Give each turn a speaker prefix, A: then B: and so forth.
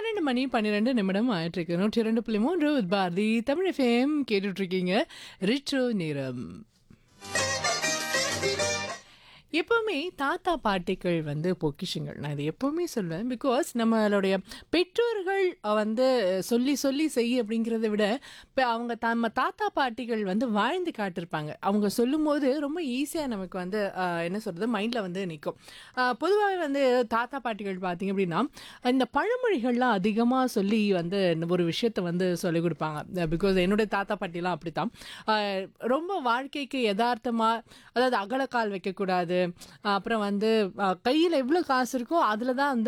A: பன்னெண்டு மணி பன்னிரெண்டு நிமிடம் ஆயிட்டு இருக்கு நூற்றி இரண்டு புள்ளி மூன்று with பாரதி தமிழ் எஃப்எம் கேட்டுட்டு இருக்கீங்க ரிட்ரோ நேரம் எப்பவுமே தாத்தா பாட்டிகள் வந்து பொக்கிஷங்கள் நான் இது எப்பவுமே சொல்வேன் பிகாஸ் நம்மளுடைய பெற்றோர்கள் வந்து சொல்லி சொல்லி செய் அப்படிங்கிறத விட இப்போ அவங்க நம்ம தாத்தா பாட்டிகள் வந்து வாழ்ந்து காட்டிருப்பாங்க அவங்க சொல்லும்போது ரொம்ப ஈஸியாக நமக்கு வந்து ஆஹ், என்ன சொல்கிறது மைண்டில் வந்து நிற்கும் பொதுவாகவே வந்து தாத்தா பாட்டிகள் பார்த்தீங்க அப்படின்னா இந்த பழமொழிகள்லாம் அதிகமாக சொல்லி வந்து இந்த ஒரு விஷயத்தை வந்து சொல்லிக் கொடுப்பாங்க பிகாஸ் என்னுடைய தாத்தா பாட்டிலாம் அப்படித்தான் ஆஹ், ரொம்ப வாழ்க்கைக்கு யதார்த்தமாக அதாவது அகலக்கால் வைக்கக்கூடாது அப்புறம் வந்து கையில் எவ்வளோ காசு இருக்கோ அதில் தான் வந்து